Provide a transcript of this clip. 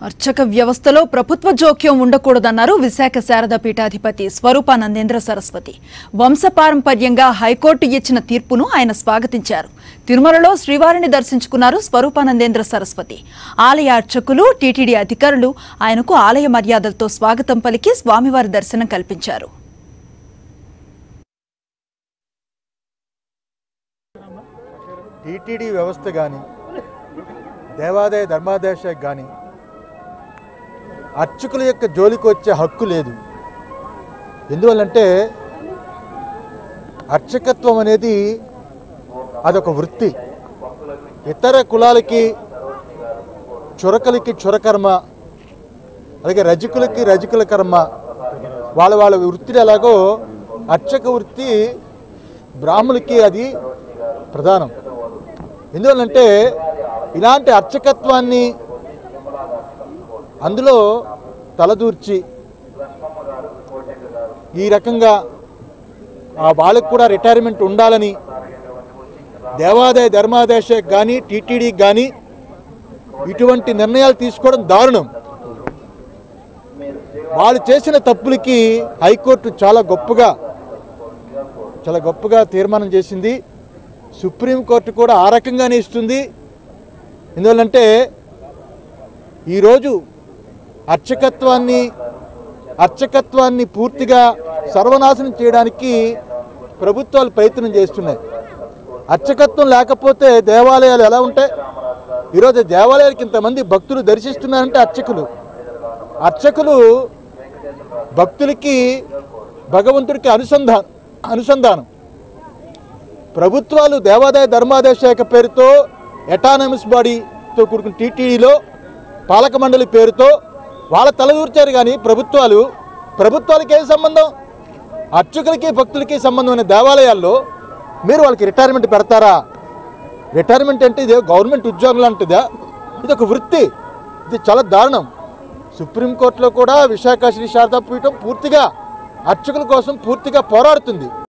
అర్చక వ్యవస్థలో ప్రభుత్వ జోక్యం ఉండకూడదన్నారు విశాఖ శారద పీఠాధిపతి స్వరూపానందేంద్ర సరస్వతి వంశపారంపర్యంగా హైకోర్టు ఇచ్చిన తీర్పును ఆయన స్వాగతించారు తిరుమలలో శ్రీవారిని దర్శించుకున్నారు స్వరూపానందేంద్ర సరస్వతి ఆలయ అర్చకులు టీటీడీ అధికారులు ఆయనకు ఆలయ మర్యాదలతో స్వాగతం పలికి స్వామివారి దర్శనం కల్పించారు టీటీడీ వ్యవస్థ కానీ దేవాదాయ ధర్మాదాయ శాఖ కానీ అర్చకుల యొక్క జోలికి వచ్చే హక్కు లేదు ఎందువల్లంటే అర్చకత్వం అనేది అదొక వృత్తి ఇతర కులాలకి చురకలకి చురకర్మ అలాగే రజకులకి రజకుల కర్మ వాళ్ళ వాళ్ళ వృత్తిని ఎలాగో అర్చక వృత్తి బ్రాహ్మణులకి అది ప్రధానం ఎందువల్లంటే ఇలాంటి అర్చకత్వాన్ని అందులో తలదూర్చి ఈ రకంగా ఆ వాళ్ళకు కూడా రిటైర్మెంట్ ఉండాలని దేవాదాయ ధర్మాదాయ శాఖ కానీ టీటీడీకి కానీ ఇటువంటి నిర్ణయాలు తీసుకోవడం దారుణం వాళ్ళు చేసిన తప్పులకి హైకోర్టు చాలా గొప్పగా చాలా గొప్పగా తీర్మానం చేసింది సుప్రీంకోర్టు కూడా ఆ రకంగానే ఇస్తుంది ఎందువల్లంటే ఈరోజు అర్చకత్వాన్ని అర్చకత్వాన్ని పూర్తిగా సర్వనాశనం చేయడానికి ప్రభుత్వాలు ప్రయత్నం చేస్తున్నాయి అర్చకత్వం లేకపోతే దేవాలయాలు ఎలా ఉంటాయి ఈరోజు దేవాలయాలకు ఇంతమంది భక్తులు దర్శిస్తున్నారంటే అర్చకులు అర్చకులు భక్తులకి భగవంతుడికి అనుసంధానం అనుసంధానం ప్రభుత్వాలు దేవాదాయ ధర్మాదాయ శాఖ పేరుతో ఎటానమస్ బాడీతో కూడుకున్న టీటీడీలో పాలక మండలి పేరుతో వాళ్ళ తలదూర్చారు కానీ ప్రభుత్వాలు ప్రభుత్వాలకి ఏం సంబంధం అర్చకులకి భక్తులకి సంబంధమైన దేవాలయాల్లో మీరు వాళ్ళకి రిటైర్మెంట్ పెడతారా రిటైర్మెంట్ అంటే ఇది గవర్నమెంట్ ఉద్యోగం లాంటిదా ఇది ఒక వృత్తి ఇది చాలా దారుణం సుప్రీంకోర్టులో కూడా విశాఖ శ్రీ శారదా పీఠం పూర్తిగా అర్చకుల కోసం పూర్తిగా పోరాడుతుంది